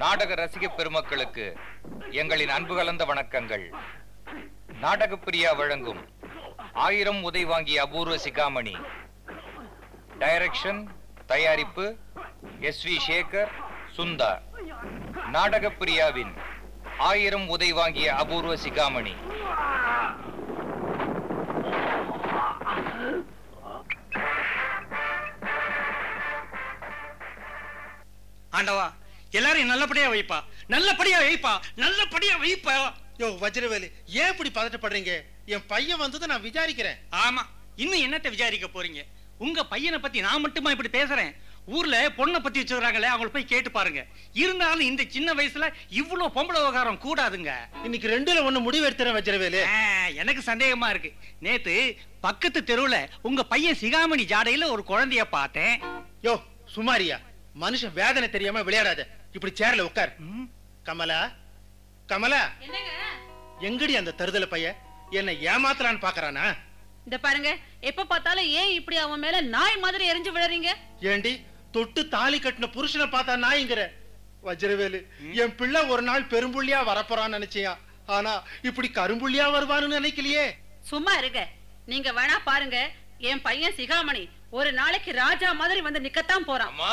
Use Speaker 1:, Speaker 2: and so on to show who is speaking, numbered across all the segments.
Speaker 1: நாடக ரசிக பெருமக்களுக்கு எங்களின் அன்பு கலந்த வணக்கங்கள் நாடக பிரியா வழங்கும் ஆயிரம் உதை வாங்கிய அபூர்வ சிகாமணி டைரக்ஷன் தயாரிப்பு எஸ் வி சேகர் சுந்தா நாடக பிரியாவின் ஆயிரம் உதை வாங்கிய அபூர்வ சிகாமணி
Speaker 2: ஆண்டவா எல்லாரையும் நல்லபடியா வைப்பா நல்லபடியா வைப்பா நல்லபடியா வைப்பா
Speaker 3: யோ வஜ்ரவேலு ஏன் இப்படி பதட்டப்படுறீங்க என் பையன் வந்ததை நான் விசாரிக்கிறேன்
Speaker 2: ஆமா இன்னும் என்னத்த விசாரிக்க போறீங்க உங்க பையனை பத்தி நான் மட்டுமா இப்படி பேசுறேன் ஊர்ல பொண்ணை பத்தி வச்சிருக்காங்களே அவங்கள போய் கேட்டு பாருங்க இருந்தாலும் இந்த சின்ன வயசுல இவ்வளவு பொம்பளை விவகாரம் கூடாதுங்க
Speaker 3: இன்னைக்கு ரெண்டுல ஒண்ணு முடிவு எடுத்துறேன் வஜ்ரவேலு
Speaker 2: ஆ, எனக்கு சந்தேகமா இருக்கு நேத்து பக்கத்து தெருவுல உங்க பையன் சிகாமணி ஜாடையில ஒரு குழந்தைய பார்த்தேன்
Speaker 3: யோ சுமாரியா மனுஷன் வேதனை தெரியாம விளையாடாத இப்படி சேர்ல உட்கார்
Speaker 2: ம்,
Speaker 3: கமலா கமலா
Speaker 4: என்னங்க
Speaker 3: எங்கடி அந்த தருதல பையன் என்ன ஏமாத்தலான்னு பாக்குறானா
Speaker 4: இந்த பாருங்க எப்ப பார்த்தாலும் ஏன் இப்படி அவன் மேல நாய் மாதிரி எரிஞ்சு விழுறீங்க
Speaker 3: ஏண்டி தொட்டு தாலி கட்டின புருஷனை பார்த்தா நாய்ங்கிற வஜ்ரவேலு என் பிள்ளை ஒரு நாள் பெரும்புள்ளியா வரப்போறான்னு நினைச்சியா ஆனா இப்படி கரும்புள்ளியா வருவான்னு நினைக்கலையே
Speaker 4: சும்மா இருங்க நீங்க வேணா பாருங்க என் பையன் சிகாமணி ஒரு நாளைக்கு ராஜா மாதிரி வந்து நிக்கத்தான் போறான்
Speaker 1: அம்மா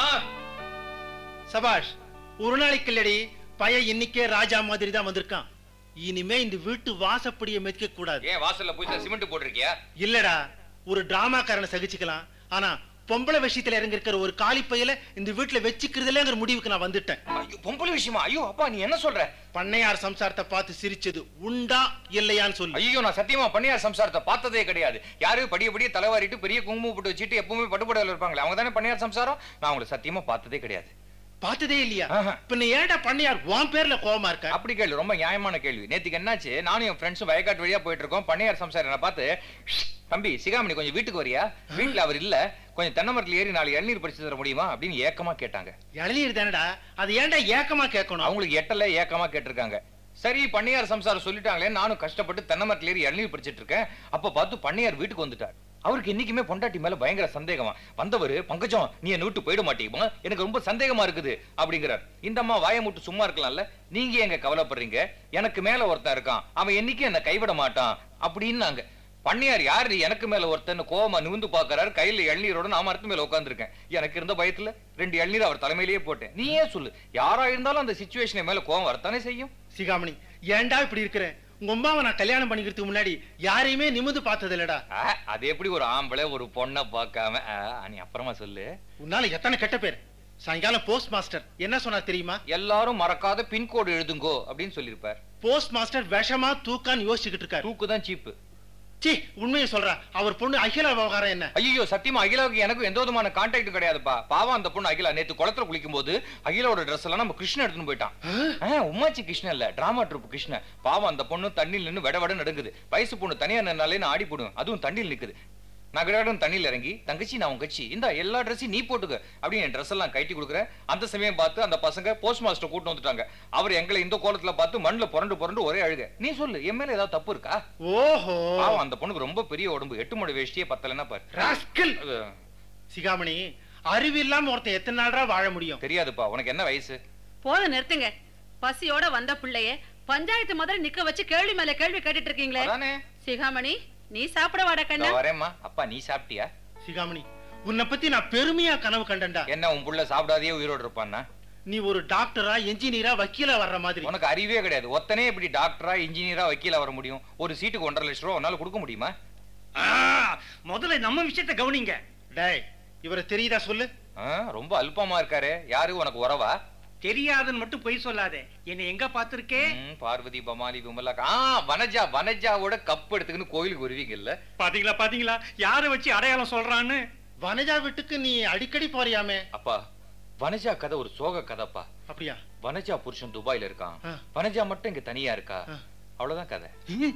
Speaker 3: சபாஷ் ஒரு நாளைக்கு இல்லடி பையன் இன்னைக்கே ராஜா மாதிரி தான் வந்திருக்கான் இனிமே இந்த வீட்டு வாசப்படியை மிதிக்க கூடாது
Speaker 1: ஏன் வாசல்ல புதுசா சிமெண்ட் போட்டிருக்கியா
Speaker 3: இல்லடா ஒரு டிராமாக்காரனை சகிச்சுக்கலாம் ஆனா பொம்பளை விஷயத்துல இறங்கி இருக்கிற ஒரு காலி பையில இந்த வீட்டுல வச்சுக்கிறதுலங்கிற முடிவுக்கு நான் வந்துட்டேன்
Speaker 1: ஐயோ பொம்பளை விஷயமா ஐயோ அப்பா நீ என்ன சொல்ற
Speaker 3: பண்ணையார் சம்சாரத்தை பார்த்து சிரிச்சது உண்டா இல்லையான்னு சொல்லு
Speaker 1: ஐயோ நான் சத்தியமா பண்ணியார் சம்சாரத்தை பார்த்ததே கிடையாது யாரு படிய படிய தலைவாரிட்டு பெரிய குங்குமம் போட்டு வச்சுட்டு எப்பவுமே பட்டுப்படையில இருப்பாங்களே அவங்க தானே பண்ணியார் சம்சாரம் நான் அவங்களை சத்தியமா பார்த்ததே கிடையாது
Speaker 3: பார்த்ததே இல்லையா
Speaker 1: ஆஹா.
Speaker 3: பின்ன ஏன்டா பண்ணையார் உன் பேர்ல கோவமா இருக்க
Speaker 1: அப்படி கேள்வி ரொம்ப நியாயமான கேள்வி நேத்துக்கு என்னாச்சு நானும் என் ஃப்ரெண்ட்ஸும் வயக்காட்டு வழியா போயிட்டு இருக்கோம் பண்ணையார் சம்சாரம் என்ன பார்த்து "ஷ், தம்பி சிகாமணி கொஞ்சம் வீட்டுக்கு வரியா வீட்டுல அவர் இல்ல கொஞ்சம் தென்னை மரத்துல ஏறி நாலு இளநீர் படிச்சு தர முடியுமா அப்படின்னு ஏக்கமா கேட்டாங்க
Speaker 3: இளநீர் தானடா அது ஏன்டா ஏக்கமா கேட்கணும்
Speaker 1: அவங்களுக்கு எட்டல ஏக்கமா கேட்டிருக்காங்க சரி பண்ணையார் சம்சாரம் சொல்லிட்டாங்களே நானும் கஷ்டப்பட்டு தென்னை மரத்துல ஏறி இளநீர் படிச்சிட்டு இருக்கேன் அப்ப பார்த்து பண்ணையார் வீட்டுக்கு வந்துட்டார் அவருக்கு இன்னைக்குமே பொண்டாட்டி மேல பயங்கர சந்தேகமா வந்தவர் பங்கஜம் நீ என்ன விட்டு போயிட மாட்டீங்க எனக்கு ரொம்ப சந்தேகமா இருக்குது அப்படிங்கிறார் இந்த அம்மா வாயை மூட்டு சும்மா இருக்கலாம்ல நீங்க எங்க கவலைப்படுறீங்க எனக்கு மேல ஒருத்தன் இருக்கான் அவன் என்னைக்கும் என்ன கைவிட மாட்டான் அப்படின்னாங்க பண்ணையார் யாரு எனக்கு மேல ஒருத்தன் கோவமா நிமிந்து பாக்குறாரு கையில இளநீரோட நான் மரத்து மேல உட்காந்துருக்கேன் எனக்கு இருந்த பயத்துல ரெண்டு இளநீர் அவர் தலைமையிலேயே போட்டேன் நீயே சொல்லு யாரா இருந்தாலும் அந்த சுச்சுவேஷன் மேல கோவம் வரத்தானே செய்யும்
Speaker 3: சிகாமணி ஏன்டா இப்படி இருக்கிற உங்க அம்மாவை நான் கல்யாணம் பண்ணிக்கிறதுக்கு முன்னாடி யாரையுமே நிமிந்து பார்த்தது இல்லடா
Speaker 1: ஆ, அது எப்படி ஒரு ஆம்பளை ஒரு பொண்ணை பார்க்காம ஆ, நீ அப்புறமா சொல்லு
Speaker 3: உன்னால எத்தனை கெட்ட பேர் சாயங்காலம் போஸ்ட் மாஸ்டர் என்ன சொன்னார் தெரியுமா
Speaker 1: எல்லாரும் மறக்காத பின்கோடு எழுதுங்கோ அப்படின்னு சொல்லியிருப்பார்
Speaker 3: போஸ்ட் மாஸ்டர் விஷமா தூக்கான்னு யோசிச்சுக்கிட்டு இருக்காரு
Speaker 1: தூக்கு தான் சீப்பு
Speaker 3: சி உண்மையை சொல்றா அவர் பொண்ணு அகிலா விவகாரம் என்ன
Speaker 1: ஐயோ சத்தியமா அகிலாவுக்கு எனக்கும் எந்த விதமான கான்டாக்ட் கிடையாதுப்பா பாவம் அந்த பொண்ணு அகிலா நேத்து குளத்துல குளிக்கும் போது அகிலாவோட ட்ரெஸ் எல்லாம் நம்ம கிருஷ்ணன் எடுத்துன்னு போயிட்டான் ஆ, உமாச்சி கிருஷ்ணன் இல்ல டிராமா ட்ரூப் கிருஷ்ணன் பாவம் அந்த பொண்ணு தண்ணியில் நின்னு விட விட நடுங்குது வயசு பொண்ணு தனியா நின்னாலே நான் ஆடி போடுவேன் அதுவும் தண்ணியில் நிக்குது நான் கிடாடும் தண்ணியில் இறங்கி தங்கச்சி நான் உன் கட்சி இந்த எல்லா ட்ரெஸ்ஸையும் நீ போட்டுக்க அப்படின்னு என் ட்ரெஸ் எல்லாம் கட்டி கொடுக்குறேன் அந்த சமயம் பார்த்து அந்த பசங்க போஸ்ட் மாஸ்டர் கூட்டு வந்துட்டாங்க அவர் எங்களை இந்த கோலத்துல பார்த்து மண்ணுல புரண்டு புரண்டு ஒரே அழுக நீ சொல்லு என் மேல ஏதாவது தப்பு இருக்கா
Speaker 3: ஓஹோ
Speaker 1: பாவம் அந்த பொண்ணுக்கு ரொம்ப பெரிய உடம்பு எட்டு மணி வேஷ்டியே பத்தலைன்னா பாரு
Speaker 3: ராஸ்கல்
Speaker 1: அது
Speaker 3: சிகாமணி அறிவு இல்லாம ஒருத்தன் எத்தனை நாளா வாழ முடியும்
Speaker 1: தெரியாதுப்பா உனக்கு என்ன வயசு
Speaker 4: போதும் நிறுத்துங்க பசியோட வந்த பிள்ளைய பஞ்சாயத்து முதல்ல நிக்க வச்சு கேள்வி மேல கேள்வி கேட்டுட்டு இருக்கீங்களே
Speaker 1: அதானே
Speaker 4: சிகாமணி நீ சாப்பிட வாடா கண்ணா
Speaker 1: இதோ வரேம்மா அப்பா நீ சாப்பிட்டியா
Speaker 3: சிகாமணி உன்னை பத்தி நான் பெருமையா கனவு கண்டேன்டா
Speaker 1: என்ன உன் புள்ள சாப்பிடாதே உயிரோடு இருப்பான்னா
Speaker 3: நீ ஒரு டாக்டரா இன்ஜினியரா வக்கீலா வர்ற மாதிரி
Speaker 1: உனக்கு அறிவே கிடையாது ஒத்தனே இப்படி டாக்டரா இன்ஜினியரா வக்கீலா வர முடியும் ஒரு சீட்டுக்கு ஒன்றரை லட்சம் ரூபா உன்னால கொடுக்க முடியுமா
Speaker 2: ஆ, முதல்ல நம்ம விஷயத்தை கவனிங்க
Speaker 3: டேய் இவரை தெரியுதா சொல்லு
Speaker 1: ஆ, ரொம்ப அல்பமா இருக்காரு யாரு உனக்கு உறவா
Speaker 2: தெரியாதுன்னு மட்டும் பொய் சொல்லாதே என்னை எங்க பாத்திருக்கே
Speaker 1: ம், பார்வதி பமாலி விமலா ஆ வனஜா வனஜாவோட கப் எடுத்துக்கின்னு கோயிலுக்கு வருவீங்க இல்ல
Speaker 2: பாத்தீங்களா பாத்தீங்களா யாரை வச்சு அடையாளம் சொல்றான்னு
Speaker 3: வனஜா வீட்டுக்கு நீ அடிக்கடி போறியாமே
Speaker 1: அப்பா வனஜா கதை ஒரு சோக கதைப்பா
Speaker 3: அப்படியா
Speaker 1: வனஜா புருஷன் துபாயில இருக்கான்
Speaker 3: ஆ.
Speaker 1: வனஜா மட்டும் இங்க தனியா இருக்கா
Speaker 3: ஆ.
Speaker 1: அவ்வளவுதான் கதை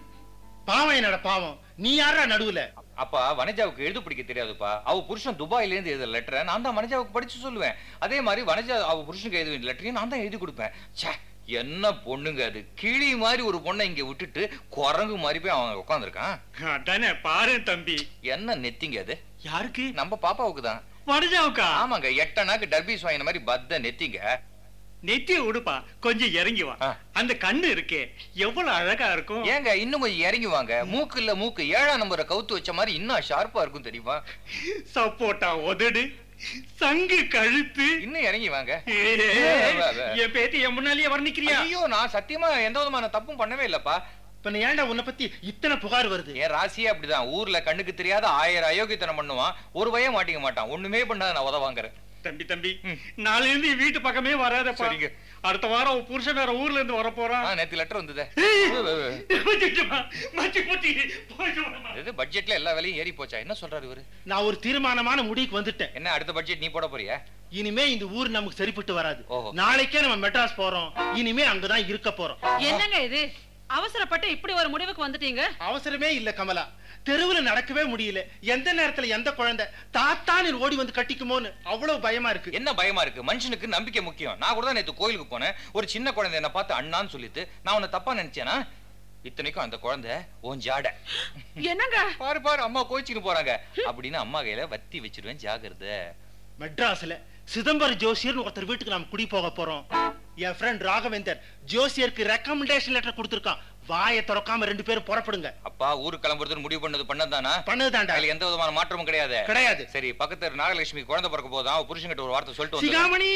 Speaker 3: பாவம் என்னோட பாவம் நீ யாரா நடுவுல
Speaker 1: அப்பா வனஜாவுக்கு எழுத பிடிக்க தெரியாதுப்பா அவ புருஷன் துபாயில இருந்து எழுத லெட்டரை நான் தான் வனஜாவுக்கு படிச்சு சொல்லுவேன் அதே மாதிரி வனஜா அவ புருஷனுக்கு எழுத வேண்டிய லெட்டரையும் நான் தான் எழுதி கொடுப்பேன் ச்சே என்ன பொண்ணுங்க அது கிளி மாதிரி ஒரு பொண்ணை இங்க விட்டுட்டு குரங்கு மாதிரி போய் அவன் உட்காந்துருக்கான்
Speaker 2: அதானே பாரு தம்பி
Speaker 1: என்ன நெத்திங்க அது
Speaker 2: யாருக்கு
Speaker 1: நம்ம பாப்பாவுக்கு தான்
Speaker 2: வடஜாவுக்கா
Speaker 1: ஆமாங்க எட்டனாக்கு டர்பீஸ் வாங்கின மாதிரி பத்த நெத்திங்க
Speaker 2: நெத்திய உடுப்பா கொஞ்சம் இறங்கி வா
Speaker 1: ஆ.
Speaker 2: அந்த கண்ணு இருக்கே எவ்வளவு அழகா இருக்கும்
Speaker 1: ஏங்க இன்னும் கொஞ்சம் இறங்கி வாங்க மூக்கு இல்ல மூக்கு ஏழாம் நம்பரை கவுத்து வச்ச மாதிரி இன்னும் ஷார்ப்பா இருக்கும் தெரியுமா
Speaker 2: சப்போட்டா உதடு சங்கு கழுத்து
Speaker 1: இன்னும் இறங்கி வாங்க
Speaker 2: ஏய், என் பேத்தி என் முன்னாலேயே வர்ணிக்கிறியா
Speaker 1: ஐயோ நான் சத்தியமா எந்த விதமான தப்பும் பண்ணவே இல்லப்பா
Speaker 3: இப்ப நீ ஏன்டா உன்னை பத்தி இத்தனை புகார் வருது
Speaker 1: என் ராசியே அப்படிதான் ஊர்ல கண்ணுக்கு தெரியாத ஆயிரம் அயோக்கியத்தனம் பண்ணுவான் ஒரு பையன் மாட்டிக்க மாட்டான் ஒண்ணுமே பண்ணாத நான் உத வாங்குறேன்
Speaker 2: தம்பி தம்பி நாளைல இருந்து என் வீட்டு பக்கமே வராதப்பா
Speaker 1: சரிங்க.
Speaker 2: அடுத்த வாரம் உன் புருஷன் வேற ஊர்ல இருந்து வர போறான்
Speaker 1: ஆ, நேத்து லெட்டர் வந்ததே இது பட்ஜெட்ல எல்லா வேலையும் ஏறி போச்சா என்ன சொல்றாரு இவரு
Speaker 3: நான் ஒரு தீர்மானமான முடிவுக்கு வந்துட்டேன்
Speaker 1: என்ன அடுத்த பட்ஜெட் நீ போட போறியா
Speaker 3: இனிமே இந்த ஊர் நமக்கு சரிப்பட்டு வராது
Speaker 1: ஓஹோ.
Speaker 3: நாளைக்கே நம்ம மெட்ராஸ் போறோம் இனிமே அங்கதான் இருக்க போறோம்
Speaker 4: என்னங்க இது அவசரப்பட்டு இப்படி ஒரு முடிவுக்கு வந்துட்டீங்க
Speaker 3: அவசரமே இல்ல கமலா தெருவுல நடக்கவே முடியல எந்த நேரத்துல எந்த குழந்தை தாத்தான்னு ஓடி வந்து கட்டிக்குமோன்னு அவ்வளவு பயமா இருக்கு
Speaker 1: என்ன பயமா இருக்கு மனுஷனுக்கு நம்பிக்கை முக்கியம் நான் கூட தான் நேத்து கோயிலுக்கு போனேன் ஒரு சின்ன குழந்தை என்ன பார்த்து அண்ணான்னு சொல்லிட்டு நான் உன்னை தப்பா நினைச்சேனா இத்தனைக்கும் அந்த குழந்தை உன் ஜாட
Speaker 4: என்னங்க
Speaker 1: பாரு பாரு அம்மா கோச்சின்னு போறாங்க அப்படின்னு அம்மா கையில வத்தி வச்சிருவேன் ஜாகிரதை
Speaker 3: மெட்ராஸ்ல சிதம்பரம் ஜோசியர்னு ஒருத்தர் வீட்டுக்கு நாம குடி போக போறோம் என் ஃப்ரெண்ட் ராகவேந்தர் ஜோசியருக்கு ரெக்கமெண்டேஷன் லெட்டர் கொடுத்திருக்கான் வாயை திறக்காம ரெண்டு பேரும் புறப்படுங்க
Speaker 1: அப்பா ஊருக்கு கிளம்புறதுன்னு முடிவு பண்ணது பண்ணதானா
Speaker 3: பண்ணதுதான்டா
Speaker 1: அதுல எந்த விதமான மாற்றமும் கிடையாது
Speaker 3: கிடையாது
Speaker 1: சரி பக்கத்து தெரு நாகலட்சுமி குழந்தை பிறக்க போதும் அவ புருஷன்கிட்ட ஒரு வார்த்தை சொல்லிட்டு வந்து
Speaker 3: சிகாமணி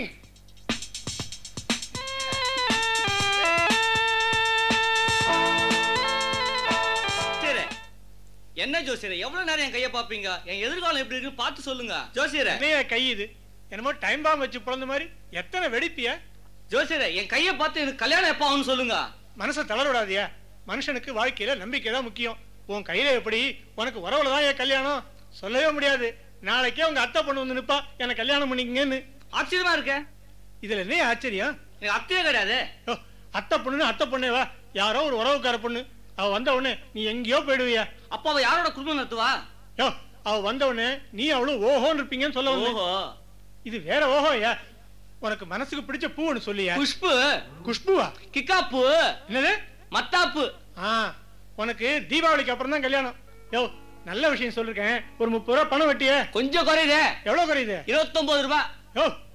Speaker 5: ஜோசியரே என்ன ஜோசியரே எவ்வளவு நேரம் என் கையை பாப்பீங்க என் எதிர்காலம் எப்படி இருக்குன்னு பார்த்து சொல்லுங்க ஜோசியரே
Speaker 2: என்னையா கை இது என்னமோ டைம் பாம் வச்சு பிறந்த மாதிரி எத்தனை வெடிப்பிய
Speaker 5: ஜோசியரே என் கையை பார்த்து எனக்கு கல்யாணம் எப்போ ஆகும்னு சொல்லுங்க
Speaker 2: மனசை தளர விடாதியா மனுஷனுக்கு வாழ்க்கையில நம்பிக்கை தான் முக்கியம் உன் கையில எப்படி உனக்கு வரவுல தான் என் கல்யாணம் சொல்லவே முடியாது நாளைக்கே உங்க அத்தை பொண்ணு வந்து நிப்பா எனக்கு கல்யாணம் பண்ணிக்கங்கன்னு
Speaker 5: ஆச்சரியமா இருக்க
Speaker 2: இதுல என்ன ஆச்சரியம்
Speaker 5: எனக்கு அத்தையே கிடையாது
Speaker 2: யோ, அத்தை பொண்ணுன்னு அத்தை பொண்ணே வா யாரோ ஒரு உறவுக்கார பொண்ணு அவ வந்த உடனே நீ எங்கேயோ போயிடுவியா
Speaker 5: அப்ப அவ யாரோட குடும்பம் நடத்துவா
Speaker 2: யோ அவ வந்த உடனே நீ அவளும் ஓஹோன்னு இருப்பீங்கன்னு சொல்ல வந்தேன்
Speaker 5: ஓஹோ
Speaker 2: இது வேற ஓஹோ ஐயா உனக்கு மனசுக்கு பிடிச்ச பூன்னு சொல்லியா
Speaker 5: குஷ்பு
Speaker 2: குஷ்புவா
Speaker 5: கிக்காப்பு
Speaker 2: என்னது
Speaker 5: மத்தாப்பு
Speaker 2: ஆ உனக்கு தீபாவளிக்கு அப்புறம் தான் கல்யாணம் யோ நல்ல விஷயம் சொல்லிருக்கேன் ஒரு முப்பது ரூபா பணம் வட்டிய
Speaker 5: கொஞ்சம் குறையுதே
Speaker 2: எவ்வளவு குறையுது
Speaker 5: இருபத்தொன்பது ரூபாய்
Speaker 2: யோ